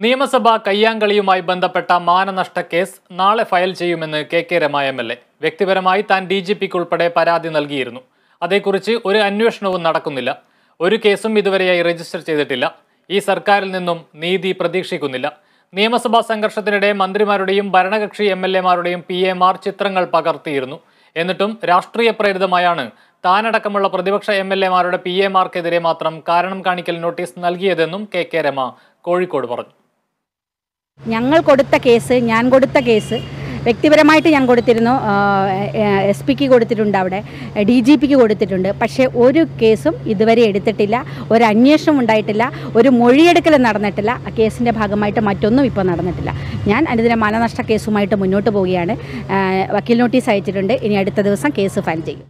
നിയമസഭാ കയ്യാങ്കളിയുമായി ബന്ധപ്പെട്ട മാനനഷ്ട കേസ് നാളെ ഫയൽ ചെയ്യുമെന്ന് K K Rema M L A വ്യക്തിപരമായി താൻ ഡി ജി പിക്ക് ഉൾപ്പെടെ പരാതി നൽകിയിരുന്നു അതേക്കുറിച്ച് ഒരു അന്വേഷണവും നടക്കുന്നില്ല ഒരു കേസും ഇതുവരെയായി രജിസ്റ്റർ ചെയ്തിട്ടില്ല ഈ സർക്കാരിൽ നിന്നും നീതി പ്രതീക്ഷിക്കുന്നില്ല നിയമസഭാ സംഘർഷത്തിനിടെ മന്ത്രിമാരുടെയും ഭരണകക്ഷി എം എൽ എമാരുടെയും പി എമാർ ചിത്രങ്ങൾ പകർത്തിയിരുന്നു എന്നിട്ടും രാഷ്ട്രീയ പ്രേരിതമായാണ് താനടക്കമുള്ള പ്രതിപക്ഷ എം എൽ എമാരുടെ പി എമാർക്കെതിരെ മാത്രം കാരണം കാണിക്കൽ നോട്ടീസ് നൽകിയതെന്നും കെ കെ രമ കോഴിക്കോട് പറഞ്ഞു ഞങ്ങൾ കൊടുത്ത കേസ് ഞാൻ കൊടുത്ത കേസ് വ്യക്തിപരമായിട്ട് ഞാൻ കൊടുത്തിരുന്നു എസ് പിക്ക് കൊടുത്തിട്ടുണ്ട് അവിടെ ഡി ജി പിക്ക് കൊടുത്തിട്ടുണ്ട് പക്ഷേ ഒരു കേസും ഇതുവരെ എടുത്തിട്ടില്ല ഒരു അന്വേഷണം ഉണ്ടായിട്ടില്ല ഒരു മൊഴിയെടുക്കൽ നടന്നിട്ടില്ല ആ കേസിൻ്റെ ഭാഗമായിട്ട് മറ്റൊന്നും ഇപ്പോൾ നടന്നിട്ടില്ല ഞാൻ അനുദിന മാനനഷ്ട കേസുമായിട്ട് മുന്നോട്ട് പോവുകയാണ് ആ, വക്കീൽ നോട്ടീസ് അയച്ചിട്ടുണ്ട് ഇനി അടുത്ത ദിവസം കേസ് ഫയൽ ചെയ്യും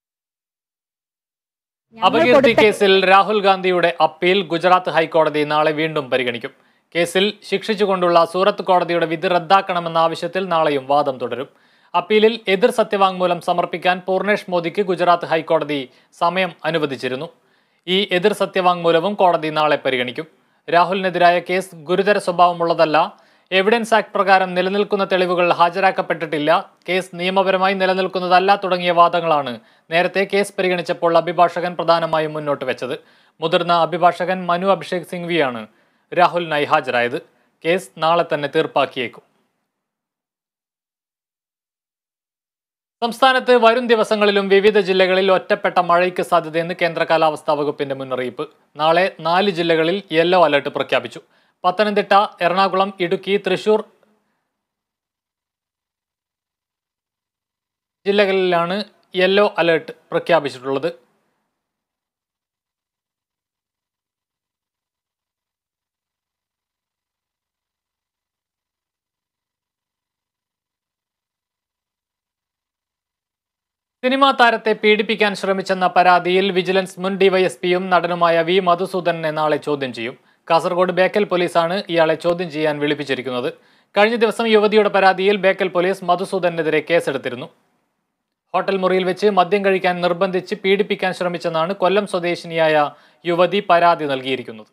ഞങ്ങൾ അപകീർത്തി കൊടുത്ത കേസിൽ രാഹുൽ ഗാന്ധിയുടെ അപ്പീൽ ഗുജറാത്ത് ഹൈക്കോടതി നാളെ വീണ്ടും പരിഗണിക്കും കേസിൽ ശിക്ഷിച്ചുകൊണ്ടുള്ള സൂറത്ത് കോടതിയുടെ വിധി റദ്ദാക്കണമെന്ന ആവശ്യത്തിൽ നാളെയും വാദം തുടരും അപ്പീലിൽ എതിർ സത്യവാങ്മൂലം സമർപ്പിക്കാൻ പൂർണേഷ് മോദിക്ക് ഗുജറാത്ത് ഹൈക്കോടതി സമയം അനുവദിച്ചിരുന്നു ഈ എതിർ സത്യവാങ്മൂലവും കോടതി നാളെ പരിഗണിക്കും രാഹുലിനെതിരായ കേസ് ഗുരുതര സ്വഭാവമുള്ളതല്ല എവിഡൻസ് ആക്ട് പ്രകാരം നിലനിൽക്കുന്ന തെളിവുകൾ ഹാജരാക്കപ്പെട്ടിട്ടില്ല കേസ് നിയമപരമായി നിലനിൽക്കുന്നതല്ല തുടങ്ങിയ വാദങ്ങളാണ് നേരത്തെ കേസ് പരിഗണിച്ചപ്പോൾ അഭിഭാഷകൻ പ്രധാനമായും മുന്നോട്ട് വെച്ചത് മുതിർന്ന അഭിഭാഷകൻ മനു അഭിഷേക് സിംഗ്വിയാണ് രാഹുലിനായി ഹാജരായത് കേസ് നാളെ തന്നെ തീർപ്പാക്കിയേക്കും സംസ്ഥാനത്ത് വരും ദിവസങ്ങളിലും വിവിധ ജില്ലകളിൽ ഒറ്റപ്പെട്ട മഴയ്ക്ക് സാധ്യതയെന്ന് കേന്ദ്ര കാലാവസ്ഥാ വകുപ്പിന്റെ മുന്നറിയിപ്പ് നാളെ നാല് ജില്ലകളിൽ യെല്ലോ അലർട്ട് പ്രഖ്യാപിച്ചു പത്തനംതിട്ട എറണാകുളം ഇടുക്കി തൃശൂർ ജില്ലകളിലാണ് യെല്ലോ അലർട്ട് പ്രഖ്യാപിച്ചിട്ടുള്ളത് സിനിമാ താരത്തെ പീഡിപ്പിക്കാൻ ശ്രമിച്ചെന്ന പരാതിയിൽ വിജിലൻസ് മുൻ ഡിവൈഎസ്പിയും നടനുമായ വി മധുസൂദനെ നാളെ ചോദ്യം ചെയ്യും കാസർഗോഡ് ബേക്കൽ പോലീസാണ് ഇയാളെ ചോദ്യം ചെയ്യാൻ വിളിപ്പിച്ചിരിക്കുന്നത് കഴിഞ്ഞ ദിവസം യുവതിയുടെ പരാതിയിൽ ബേക്കൽ പോലീസ് മധുസൂദനെതിരെ കേസെടുത്തിരുന്നു ഹോട്ടൽ മുറിയിൽ വെച്ച് മദ്യം കഴിക്കാൻ നിർബന്ധിച്ച് പീഡിപ്പിക്കാൻ ശ്രമിച്ചെന്നാണ് കൊല്ലം സ്വദേശിനിയായ യുവതി പരാതി നൽകിയിരിക്കുന്നത്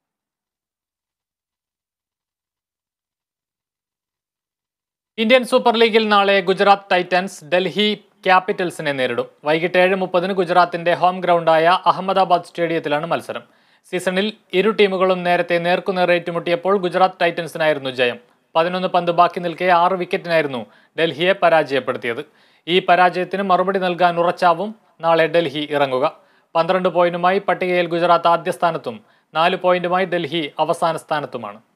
ഇന്ത്യൻ സൂപ്പർ ലീഗിൽ നാളെ ഗുജറാത്ത് ടൈറ്റൻസ് ഡൽഹി ക്യാപിറ്റൽസിനെ നേരിടും വൈകിട്ട് ഏഴ് മുപ്പതിന് ഗുജറാത്തിന്റെ ഹോം ഗ്രൗണ്ടായ അഹമ്മദാബാദ് സ്റ്റേഡിയത്തിലാണ് മത്സരം സീസണിൽ ഇരു ടീമുകളും നേരത്തെ നേർക്കുനേർ ഏറ്റുമുട്ടിയപ്പോൾ ഗുജറാത്ത് ടൈറ്റൻസിനായിരുന്നു ജയം പതിനൊന്ന് പന്ത് ബാക്കി നിൽക്കെ ആറ് വിക്കറ്റിനായിരുന്നു ഡൽഹിയെ പരാജയപ്പെടുത്തിയത് ഈ പരാജയത്തിന് മറുപടി നൽകാൻ ഉറച്ചാവും നാളെ ഡൽഹി ഇറങ്ങുക പന്ത്രണ്ട് പോയിന്റുമായി പട്ടികയിൽ ഗുജറാത്ത് ആദ്യ സ്ഥാനത്തും നാല് പോയിന്റുമായി ഡൽഹി അവസാന സ്ഥാനത്തുമാണ്